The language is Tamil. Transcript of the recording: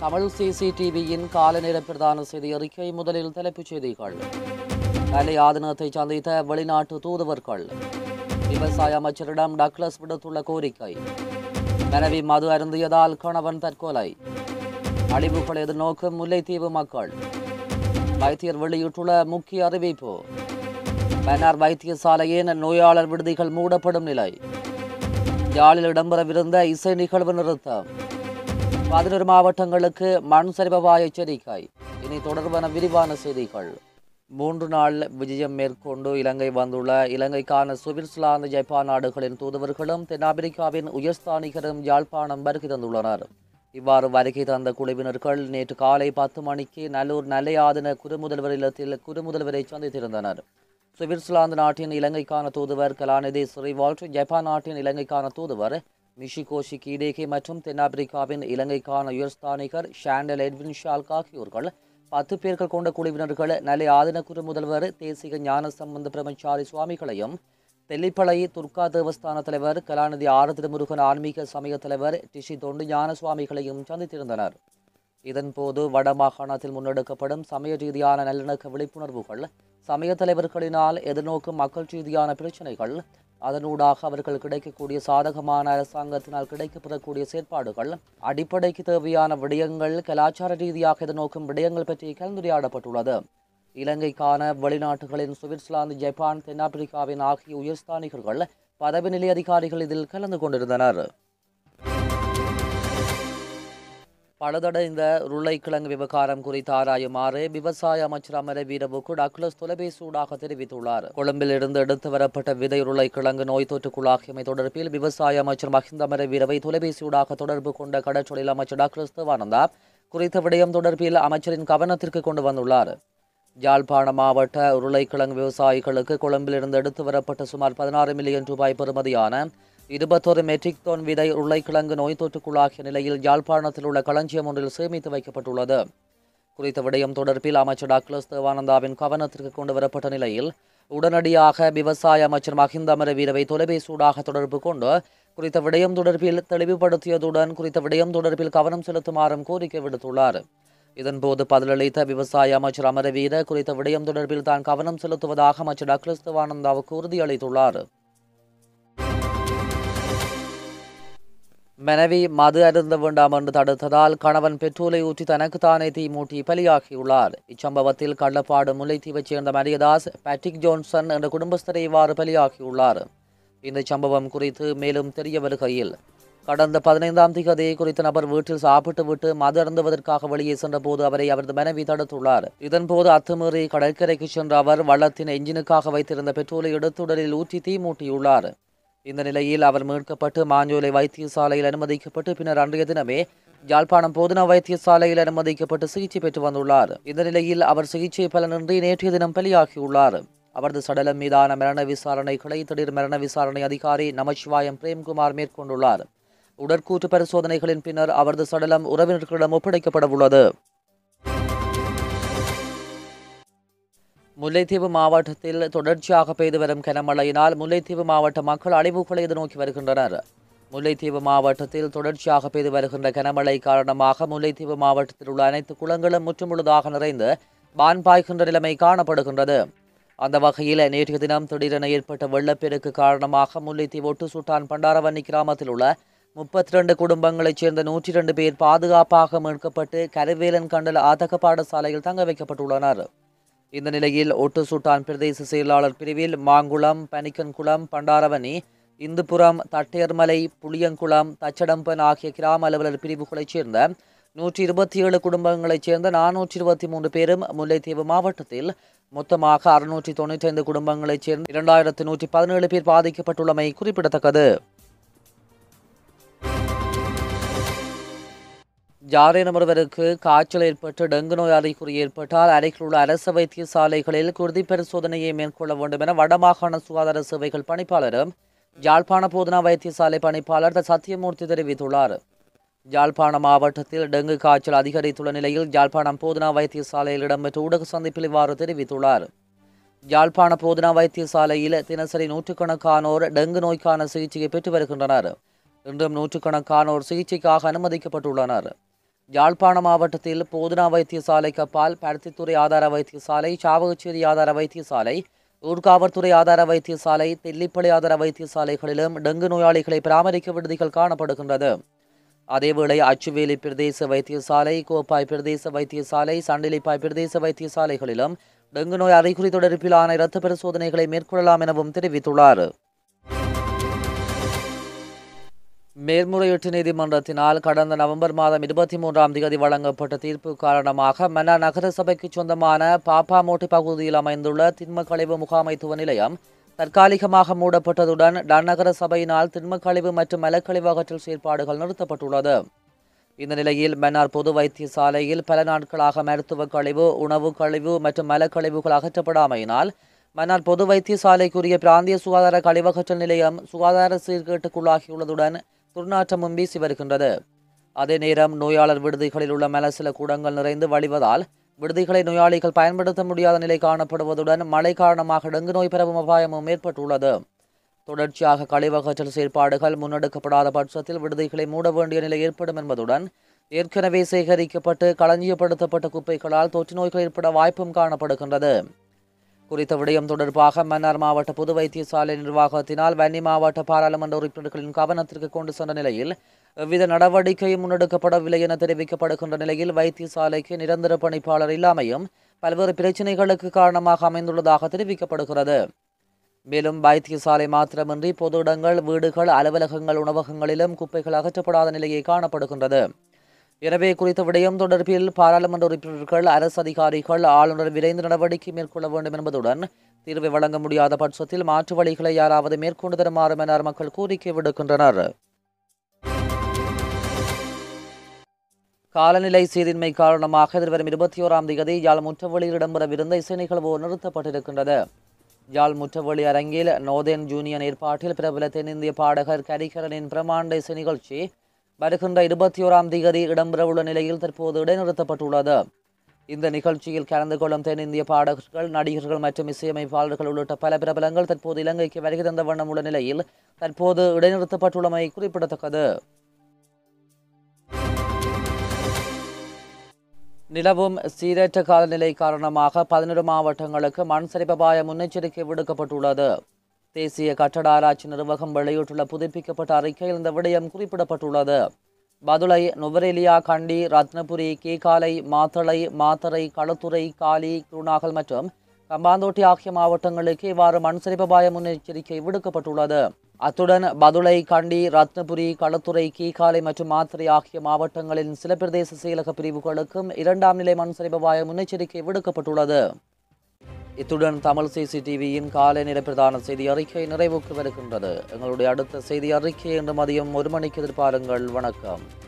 தமிழ் சிசிடிவியின் காலநேர பிரதான செய்தி அறிக்கை முதலில் தலைப்புச் செய்திகள் கலை ஆதனத்தை சந்தித்த வெளிநாட்டு தூதுவர்கள் விவசாய அமைச்சரிடம் டக்ளஸ் விடுத்துள்ள கோரிக்கை மனைவி மது அருந்தியதால் கணவன் தற்கொலை அழிவுகள் எதிர்நோக்கும் முல்லைத்தீவு மக்கள் வைத்தியர் வெளியிட்டுள்ள முக்கிய அறிவிப்பு மன்னார் வைத்தியசாலையின் நோயாளர் விடுதிகள் மூடப்படும் நிலை யாழில் இடம்பெறவிருந்த இசை நிகழ்வு நிறுத்தம் பதினொரு மாவட்டங்களுக்கு மண் சரிபவாய எச்சரிக்கை இனி தொடர்பான விரிவான செய்திகள் மூன்று நாள் விஜயம் மேற்கொண்டு இலங்கை வந்துள்ள இலங்கைக்கான சுவிட்சர்லாந்து ஜப்பான் நாடுகளின் தூதுவர்களும் தென்னாப்பிரிக்காவின் உயர்ஸ்தானிகரும் யாழ்ப்பாணம் வருகை தந்துள்ளனர் இவ்வாறு வருகை தந்த குழுவினர்கள் நேற்று காலை பத்து மணிக்கு நல்லூர் நல்லையாதன குறுமுதல்வர் இல்லத்தில் குறுமுதல்வரை சந்தித்திருந்தனர் சுவிட்சர்லாந்து நாட்டின் இலங்கைக்கான தூதுவர் கலாநிதி ஸ்ரீவால்ட் ஜப்பான் நாட்டின் இலங்கைக்கான தூதுவர் மிஷிகோஷி கீடேகே மற்றும் தென்னாப்பிரிக்காவின் இலங்கைக்கான உயர்ஸ்தானிகர் ஷாண்டல் எட்வின் ஷால்க் ஆகியோர்கள் பத்து பேர்கள் கொண்ட குழுவினர்கள் நெல்லை ஆதினக்குரு முதல்வர் தேசிக ஞான சம்பந்த பிரம்மச்சாரி சுவாமிகளையும் தெல்லிப்பளை துர்கா தேவஸ்தான தலைவர் கலாநிதி ஆறு திருமுருகன் ஆன்மீக சமய தலைவர் டிஷி தொண்டு ஞான சுவாமிகளையும் சந்தித்திருந்தனர் இதன்போது வடமாகாணத்தில் முன்னெடுக்கப்படும் சமய ரீதியான நல்லிணக்க விழிப்புணர்வுகள் சமய தலைவர்களினால் எதிர்நோக்கும் மக்கள் ரீதியான பிரச்சனைகள் அதனூடாக அவர்கள் கிடைக்கக்கூடிய சாதகமான அரசாங்கத்தினால் கிடைக்கப்பெறக்கூடிய செயற்பாடுகள் அடிப்படைக்கு தேவையான விடயங்கள் கலாச்சார ரீதியாக எதிர்நோக்கும் விடயங்கள் பற்றி கலந்துரையாடப்பட்டுள்ளது இலங்கைக்கான வெளிநாட்டுகளின் சுவிட்சர்லாந்து ஜப்பான் தென்னாப்பிரிக்காவின் ஆகிய உயர்ஸ்தானிகர்கள் பதவி நிலை அதிகாரிகள் இதில் கலந்து கொண்டிருந்தனர் பழுதடைந்த உருளைக்கிழங்கு விவகாரம் குறித்து ஆராயுமாறு விவசாய அமைச்சர் அமர வீரவுக்கு டக்ளஸ் தொலைபேசியூடாக தெரிவித்துள்ளார் கொழும்பில் இருந்து எடுத்து வரப்பட்ட விதை உருளைக்கிழங்கு நோய் தொற்றுக்குள்ளாகியமை தொடர்பில் விவசாய அமைச்சர் மஹிந்த அமர வீரவை தொலைபேசியூடாக தொடர்பு கொண்ட கடற்றொழில் அமைச்சர் டாக்டர் தேவானந்தா குறித்த விடயம் தொடர்பில் அமைச்சரின் கவனத்திற்கு கொண்டு வந்துள்ளார் யாழ்ப்பாண மாவட்ட உருளைக்கிழங்கு விவசாயிகளுக்கு கொழும்பிலிருந்து எடுத்து வரப்பட்ட சுமார் பதினாறு மில்லியன் ரூபாய் பெறுமதியான இருபத்தொரு மெட்ரிக் டன் விதை உருளைக்கிழங்கு நோய் தொற்றுக்குள்ளாகிய நிலையில் யாழ்ப்பாணத்தில் உள்ள களஞ்சியம் ஒன்றில் சேமித்து வைக்கப்பட்டுள்ளது குறித்த விடயம் தொடர்பில் அமைச்சர் டாக்டர் தேவானந்தாவின் கவனத்திற்கு கொண்டு வரப்பட்ட நிலையில் உடனடியாக விவசாய அமைச்சர் மஹிந்த அமரவீரவை தொலைபேசியூடாக தொடர்பு கொண்டு குறித்த விடயம் தொடர்பில் தெளிவுபடுத்தியதுடன் குறித்த விடயம் தொடர்பில் கவனம் செலுத்துமாறும் கோரிக்கை விடுத்துள்ளார் இதன்போது பதிலளித்த விவசாய அமைச்சர் அமரவீர குறித்த விடயம் தொடர்பில் தான் கவனம் செலுத்துவதாக அமைச்சர் டாக்டர் தேவானந்தாவுக்கு உறுதியளித்துள்ளார் மனைவி மது அருந்த வேண்டாம் என்று தடுத்ததால் கணவன் பெட்ரோலை ஊற்றி தனக்குத்தானே தீ மூட்டி பலியாகியுள்ளார் இச்சம்பவத்தில் கள்ளப்பாடு முல்லைத்தீவைச் சேர்ந்த மரியதாஸ் பேட்ரிக் ஜோன்சன் என்ற குடும்பஸ்தரை இவ்வாறு பலியாகியுள்ளார் இந்த சம்பவம் குறித்து மேலும் தெரிய வருகையில் கடந்த பதினைந்தாம் திகதி குறித்த நபர் வீட்டில் சாப்பிட்டு விட்டு மது அருந்துவதற்காக வெளியே சென்றபோது அவரை அவரது மனைவி தடுத்துள்ளார் இதன்போது அத்துமீறி கடற்கரைக்கு சென்ற அவர் வள்ளத்தின் எஞ்சினுக்காக வைத்திருந்த பெட்ரோலை எடுத்துடலில் ஊற்றி தீ மூட்டியுள்ளார் இந்த நிலையில் அவர் மீட்கப்பட்டு மாஞ்சோலை வைத்தியசாலையில் அனுமதிக்கப்பட்டு பின்னர் அன்றைய தினமே யாழ்ப்பாணம் போதனா வைத்தியசாலையில் அனுமதிக்கப்பட்டு சிகிச்சை பெற்று வந்துள்ளார் இந்த நிலையில் அவர் சிகிச்சை பலனின்றி நேற்றைய தினம் பலியாகியுள்ளார் அவரது சடலம் மீதான மரண விசாரணைகளை திடீர் மரண விசாரணை அதிகாரி நமச்சிவாயம் பிரேம்குமார் மேற்கொண்டுள்ளார் உடற்கூற்று பரிசோதனைகளின் பின்னர் அவரது சடலம் உறவினர்களிடம் ஒப்படைக்கப்பட உள்ளது முல்லைத்தீவு மாவட்டத்தில் தொடர்ச்சியாக பெய்து வரும் கனமழையினால் முல்லைத்தீவு மாவட்ட மக்கள் அழிவுகளை எதிர்நோக்கி வருகின்றனர் முல்லைத்தீவு மாவட்டத்தில் தொடர்ச்சியாக பெய்து வருகின்ற கனமழை காரணமாக முல்லைத்தீவு மாவட்டத்தில் உள்ள அனைத்து குளங்களும் முற்றுமுழுதாக நிறைந்து பான் பாய்கின்ற நிலைமை காணப்படுகின்றது அந்த வகையில் நேற்றைய தினம் திடீரென ஏற்பட்ட வெள்ளப்பெருக்கு காரணமாக முல்லைத்தீவு ஒட்டு சுட்டான் பண்டாரவன்னி கிராமத்தில் உள்ள முப்பத்தி ரெண்டு குடும்பங்களைச் சேர்ந்த நூற்றி இரண்டு பேர் பாதுகாப்பாக மீட்கப்பட்டு கருவேலன் கண்டல் ஆதக பாடசாலையில் தங்க வைக்கப்பட்டுள்ளனர் இந்த நிலையில் ஒட்டு சுட்டான் பிரதேச செயலாளர் பிரிவில் மாங்குளம் பனிக்கன்குளம் பண்டாரவனி இந்துபுரம் தட்டையர்மலை புளியங்குளம் தச்சடம்பன் ஆகிய கிராம அலுவலர் பிரிவுகளைச் சேர்ந்த நூற்றி இருபத்தி ஏழு குடும்பங்களைச் சேர்ந்த நானூற்றி இருபத்தி மூன்று பேரும் முல்லைத்தீவு மாவட்டத்தில் மொத்தமாக அறுநூற்றி தொண்ணூற்றி ஐந்து குடும்பங்களைச் சேர்ந்த இரண்டாயிரத்து நூற்றி பதினேழு பேர் பாதிக்கப்பட்டுள்ளமை குறிப்பிடத்தக்கது யாரேனும் ஒருவருக்கு காய்ச்சல் ஏற்பட்டு டெங்கு நோய் அறிகுறி ஏற்பட்டால் அருகில் உள்ள அரசு வைத்தியசாலைகளில் குருதி பரிசோதனையை மேற்கொள்ள வேண்டும் என வடமாகாண சுகாதார சேவைகள் பணிப்பாளரும் யாழ்ப்பாண போதனா வைத்தியசாலை பணிப்பாளர் த. சத்தியமூர்த்தி தெரிவித்துள்ளார் யாழ்ப்பாண மாவட்டத்தில் டெங்கு காய்ச்சல் அதிகரித்துள்ள நிலையில் யாழ்ப்பாணம் போதனா வைத்தியசாலையில் இடம்பெற்ற ஊடக சந்திப்பில் இவ்வாறு தெரிவித்துள்ளார் யாழ்ப்பாண போதனா வைத்தியசாலையில் தினசரி நூற்றுக்கணக்கானோர் டெங்கு நோய்க்கான சிகிச்சையை பெற்று வருகின்றனர் இன்றும் நூற்றுக்கணக்கானோர் சிகிச்சைக்காக அனுமதிக்கப்பட்டுள்ளனர் யாழ்ப்பாண மாவட்டத்தில் போதனா வைத்தியசாலை கப்பால் பருத்தித்துறை ஆதார வைத்தியசாலை சாவகச்சேரி ஆதார வைத்தியசாலை ஊர்காவற்துறை ஆதார வைத்தியசாலை தெல்லிப்பளை ஆதார வைத்தியசாலைகளிலும் டெங்கு நோயாளிகளை பராமரிக்க விடுதிகள் காணப்படுகின்றது அதேவேளை அச்சுவேலி பிரதேச வைத்தியசாலை கோப்பாய் பிரதேச வைத்தியசாலை சண்டிலிப்பாய் பிரதேச வைத்தியசாலைகளிலும் டெங்கு நோய் அறிகுறி தொடர்பிலான இரத்த பரிசோதனைகளை மேற்கொள்ளலாம் எனவும் தெரிவித்துள்ளார் மேல்முறையீட்டு நீதிமன்றத்தினால் கடந்த நவம்பர் மாதம் இருபத்தி மூன்றாம் தேதி வழங்கப்பட்ட தீர்ப்பு காரணமாக மன்னா நகர சபைக்கு சொந்தமான பாப்பாமோட்டை பகுதியில் அமைந்துள்ள திண்ம கழிவு முகாமைத்துவ நிலையம் தற்காலிகமாக மூடப்பட்டதுடன் டன்னகர சபையினால் திண்ம கழிவு மற்றும் மலக்கழிவு அகற்றல் செயற்பாடுகள் நிறுத்தப்பட்டுள்ளது இந்த நிலையில் மன்னார் பொது வைத்தியசாலையில் பல நாட்களாக மருத்துவ கழிவு உணவு கழிவு மற்றும் மலக்கழிவுகள் அகற்றப்படாமையினால் மன்னார் பொது வைத்தியசாலைக்குரிய பிராந்திய சுகாதார கழிவகற்றல் நிலையம் சுகாதார சீர்கேட்டுக்குள்ளாகியுள்ளதுடன் துர்நாற்றமும் வீசி வருகின்றது அதே நேரம் நோயாளர் விடுதிகளில் உள்ள மலசில கூடங்கள் நிறைந்து வழிவதால் விடுதிகளை நோயாளிகள் பயன்படுத்த முடியாத நிலை காணப்படுவதுடன் மழை காரணமாக டெங்கு நோய் பரவும் அபாயமும் ஏற்பட்டுள்ளது தொடர்ச்சியாக கழிவகற்றல் செயற்பாடுகள் முன்னெடுக்கப்படாத பட்சத்தில் விடுதிகளை மூட வேண்டிய நிலை ஏற்படும் என்பதுடன் ஏற்கனவே சேகரிக்கப்பட்டு களஞ்சியப்படுத்தப்பட்ட குப்பைகளால் தொற்று நோய்கள் ஏற்பட வாய்ப்பும் காணப்படுகின்றது குறித்த விடயம் தொடர்பாக மன்னார் மாவட்ட பொது வைத்தியசாலை நிர்வாகத்தினால் வன்னி மாவட்ட பாராளுமன்ற உறுப்பினர்களின் கவனத்திற்கு கொண்டு சென்ற நிலையில் எவ்வித நடவடிக்கையும் முன்னெடுக்கப்படவில்லை என தெரிவிக்கப்படுகின்ற நிலையில் வைத்தியசாலைக்கு நிரந்தர பணிப்பாளர் இல்லாமையும் பல்வேறு பிரச்சினைகளுக்கு காரணமாக அமைந்துள்ளதாக தெரிவிக்கப்படுகிறது மேலும் வைத்தியசாலை மாத்திரமின்றி பொது இடங்கள் வீடுகள் அலுவலகங்கள் உணவகங்களிலும் குப்பைகள் அகற்றப்படாத நிலையே காணப்படுகின்றது எனவே குறித்த விடயம் தொடர்பில் பாராளுமன்ற உறுப்பினர்கள் அரசு அதிகாரிகள் ஆளுநர் விரைந்து நடவடிக்கை மேற்கொள்ள வேண்டும் என்பதுடன் தீர்வை வழங்க முடியாத பட்சத்தில் மாற்று வழிகளை யாராவது மேற்கொண்டு தருமாறு என மக்கள் கோரிக்கை விடுக்கின்றனர் காலநிலை சீரின்மை காரணமாக எதிர்வரும் இருபத்தி ஓராம் தேதி யாழ் முற்றவெளியில் இடம்பெறவிருந்த இசை நிகழ்வு நிறுத்தப்பட்டிருக்கின்றது யாழ் முற்றவெளி அரங்கில் நோதேன் ஜூனியன் ஏற்பாட்டில் பிரபல தென்னிந்திய பாடகர் கரிகரனின் பிரமாண்ட இசை நிகழ்ச்சி வருகின்ற இருபத்தி ஓராம் தேதி இடம்பெறவுள்ள நிலையில் தற்போது இடைநிறுத்தப்பட்டுள்ளது இந்த நிகழ்ச்சியில் கலந்து கொள்ளும் தென்னிந்திய பாடகர்கள் நடிகர்கள் மற்றும் இசையமைப்பாளர்கள் உள்ளிட்ட பல பிரபலங்கள் தற்போது இலங்கைக்கு வருகை தந்த வண்ணம் உள்ள நிலையில் தற்போது இடைநிறுத்தப்பட்டுள்ளமை குறிப்பிடத்தக்கது நிலவும் சீரற்ற காலநிலை காரணமாக பதினொரு மாவட்டங்களுக்கு மண் சரிவு அபாய முன்னெச்சரிக்கை விடுக்கப்பட்டுள்ளது தேசிய கட்டட ஆராய்ச்சி நிர்வாகம் வெளியிட்டுள்ள புதுப்பிக்கப்பட்ட அறிக்கையில் இந்த விடயம் குறிப்பிடப்பட்டுள்ளது பதுளை நுவரெலியா கண்டி ரத்னபுரி கேகாலை மாத்தளை மாத்தறை களுத்துறை காலி குருநாகல் மற்றும் கம்பாந்தோட்டி ஆகிய மாவட்டங்களுக்கு இவ்வாறு மண் சரிவு அபாய முன்னெச்சரிக்கை விடுக்கப்பட்டுள்ளது அத்துடன் பதுளை கண்டி ரத்னபுரி களுத்துறை கீகாலை மற்றும் மாத்திரை ஆகிய மாவட்டங்களின் சில பிரதேச செயலக பிரிவுகளுக்கும் இரண்டாம் நிலை மண் சரிவு அபாய முன்னெச்சரிக்கை விடுக்கப்பட்டுள்ளது இத்துடன் தமிழ் சிசிடிவியின் காலை நேர பிரதான செய்தி அறிக்கை நிறைவுக்கு வருகின்றது எங்களுடைய அடுத்த செய்தி அறிக்கை இன்று மதியம் ஒரு மணிக்கு எதிர்பாருங்கள் வணக்கம்